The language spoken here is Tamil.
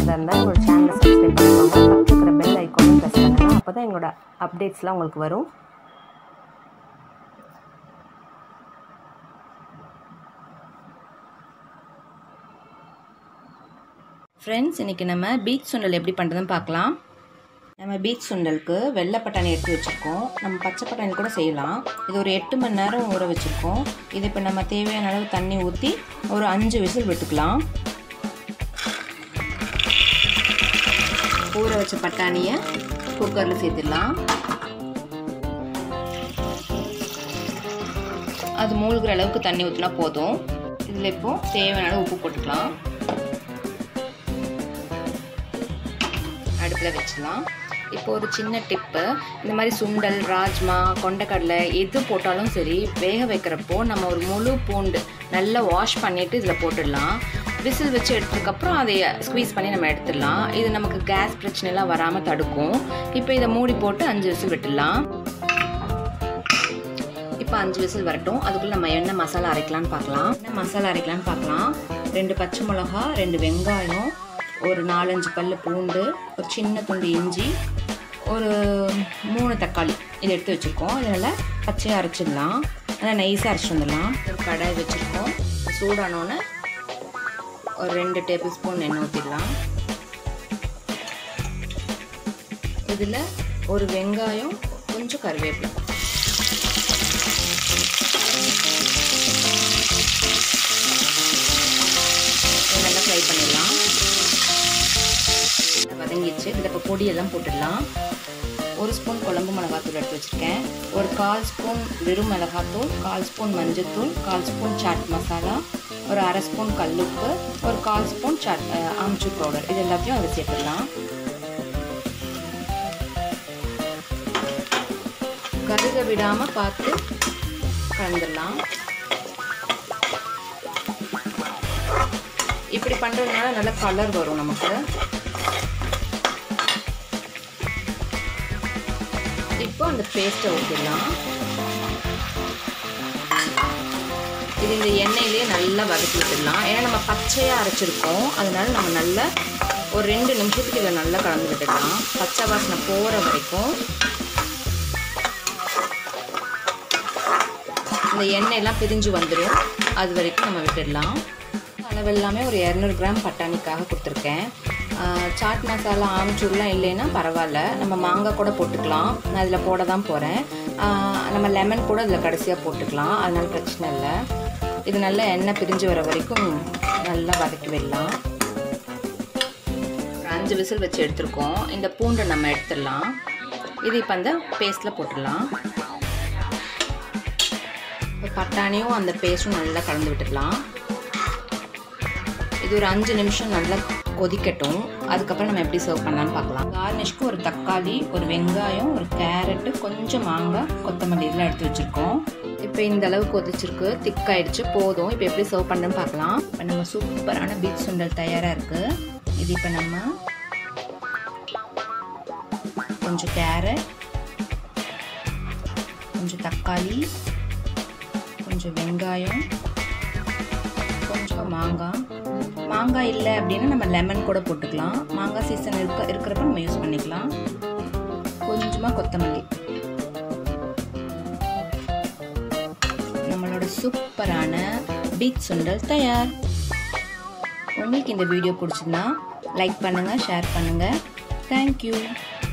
பார்க்குறதா இருந்தால் எங்களோட சேனலை சப்ஸ்கிரைப் பண்ணிக்கோங்க பக்கத்தில் இருக்கிற பெல் ஐக்கானும் ப்ரெஸ் பண்ணுங்கள் அப்போ தான் எங்களோட அப்டேட்ஸ்லாம் உங்களுக்கு வரும் ஃப்ரெண்ட்ஸ் இன்றைக்கி நம்ம பீச் சுண்டல் எப்படி பண்ணுறதுன்னு பார்க்கலாம் நம்ம பீச் சுண்டலுக்கு வெள்ளை பட்டாணி எடுத்து வச்சுருக்கோம் நம்ம பச்சை பட்டாணி கூட செய்யலாம் இது ஒரு எட்டு மணி நேரம் ஊற வச்சுருக்கோம் இது இப்போ நம்ம தேவையான அளவு தண்ணி ஊற்றி ஒரு அஞ்சு விசில் விட்டுக்கலாம் ஊற வச்ச பட்டாணியை குக்கரில் சேர்த்துடலாம் அது மூழ்கிற அளவுக்கு தண்ணி ஊற்றினா போதும் இதில் இப்போது தேவையான அளவு உப்பு போட்டுக்கலாம் அடுப்பில் வச்சிடலாம் இப்போ ஒரு சின்ன டிப்பு இந்த மாதிரி சுண்டல் ராஜ்மா கொண்டக்கடலை எது போட்டாலும் சரி வேக வைக்கிறப்போ நம்ம ஒரு முழு பூண்டு நல்லா வாஷ் பண்ணிவிட்டு இதில் போட்டுடலாம் விசில் வச்சு எடுத்ததுக்கப்புறம் அதை ஸ்குவீஸ் பண்ணி நம்ம எடுத்துடலாம் இது நமக்கு கேஸ் பிரச்சனைலாம் வராமல் தடுக்கும் இப்போ இதை மூடி போட்டு அஞ்சு விசில் விட்டுடலாம் இப்போ அஞ்சு விசில் வரட்டும் அதுக்குள்ளே நம்ம என்ன மசாலா அரைக்கலான்னு பார்க்கலாம் என்ன மசாலா அரைக்கலான்னு பார்க்கலாம் ரெண்டு பச்சை மிளகா ரெண்டு வெங்காயம் ஒரு நாலஞ்சு பல் பூண்டு ஒரு சின்ன துண்டு இஞ்சி ஒரு மூணு தக்காளி இதை எடுத்து வச்சுருக்கோம் இதனால் பச்சையாக அரைச்சிடலாம் நல்லா நைஸாக அரைச்சி வந்துடலாம் ஒரு கடாய் வச்சுருக்கோம் சூடானோன்னே ஒரு ரெண்டு டேபிள் ஸ்பூன் எண்ணெய் ஊற்றிடலாம் இதில் ஒரு வெங்காயம் கொஞ்சம் கருவேப்பிலை நல்லா ஃப்ரை பண்ணிடலாம் வதங்கிடுச்சு இதில் இப்போ பொடியெல்லாம் போட்டுடலாம் ஒரு ஸ்பூன் குழம்பு மிளகாத்தூள் எடுத்து வச்சுருக்கேன் ஒரு கால் ஸ்பூன் வெறும் மிளகாத்தூள் கால் ஸ்பூன் மஞ்சத்தூள் கால் ஸ்பூன் சாட் மசாலா ஒரு அரை ஸ்பூன் கல்லுப்பு ஒரு கால் ஸ்பூன் சாட் ஆம்ச்சூர் பவுடர் இது எல்லாத்தையும் அதை சேர்த்துடலாம் கருக விடாமல் பார்த்து கலந்துடலாம் இப்படி பண்ணுறதுனால நல்ல கலர் வரும் நமக்கு இப்போ அந்த பேஸ்ட்டை ஊற்றிடலாம் இது இந்த எண்ணெயிலே நல்லா வதக்கி விட்டுடலாம் ஏன்னா நம்ம பச்சையாக அரைச்சிருக்கோம் அதனால நம்ம நல்லா ஒரு ரெண்டு நிமிஷத்துக்கு இதை நல்லா கலந்து விட்டுடலாம் பச்சை வாசனை போகிற வரைக்கும் இந்த எண்ணெயெல்லாம் பிரிஞ்சு வந்துடும் அது வரைக்கும் நம்ம விட்டுடலாம் அளவு எல்லாமே ஒரு இரநூறு கிராம் பட்டாணிக்காக கொடுத்துருக்கேன் சாட் மசாலா ஆம்ச்சூர்லாம் இல்லைன்னா பரவாயில்ல நம்ம மாங்காய் கூட போட்டுக்கலாம் நான் அதில் போட தான் போகிறேன் நம்ம லெமன் கூட அதில் கடைசியாக போட்டுக்கலாம் அதனால பிரச்சனை இல்லை இது நல்லா எண்ணெய் பிரிஞ்சு வர வரைக்கும் நல்லா வதக்கி விடலாம் ஒரு அஞ்சு விசில் வச்சு எடுத்துருக்கோம் இந்த பூண்டை நம்ம எடுத்துடலாம் இது இப்போ அந்த பேஸ்ட்டில் போட்டுடலாம் இப்போ பட்டாணியும் அந்த பேஸ்ட்டும் நல்லா கலந்து விட்டுடலாம் இது ஒரு அஞ்சு நிமிஷம் நல்லா கொதிக்கட்டும் அதுக்கப்புறம் நம்ம எப்படி சர்வ் பண்ணலான்னு பார்க்கலாம் கார்னிஷ்க்கு ஒரு தக்காளி ஒரு வெங்காயம் ஒரு கேரட்டு கொஞ்சம் மாங்காய் கொத்தமல்லி இதெல்லாம் எடுத்து வச்சுருக்கோம் இப்போ இந்த அளவு கொதிச்சிருக்கு திக்காயிடுச்சு போதும் இப்போ எப்படி சர்வ் பண்ணுன்னு பார்க்கலாம் இப்போ நம்ம சூப்பரான பீச் சுண்டல் தயாராக இருக்குது இது இப்போ நம்ம கொஞ்சம் கேரட் கொஞ்சம் தக்காளி கொஞ்சம் வெங்காயம் கொஞ்சம் மாங்காய் மாங்காய் இல்லை அப்படின்னா நம்ம லெமன் கூட போட்டுக்கலாம் மாங்காய் சீசன் இருக்க இருக்கிறப்ப நம்ம யூஸ் பண்ணிக்கலாம் கொஞ்சமாக கொத்தமல்லி நம்மளோட சூப்பரான பீச் சுண்டல் தயார் உங்களுக்கு இந்த வீடியோ பிடிச்சிருந்தா லைக் பண்ணுங்கள் ஷேர் பண்ணுங்கள் தேங்க்யூ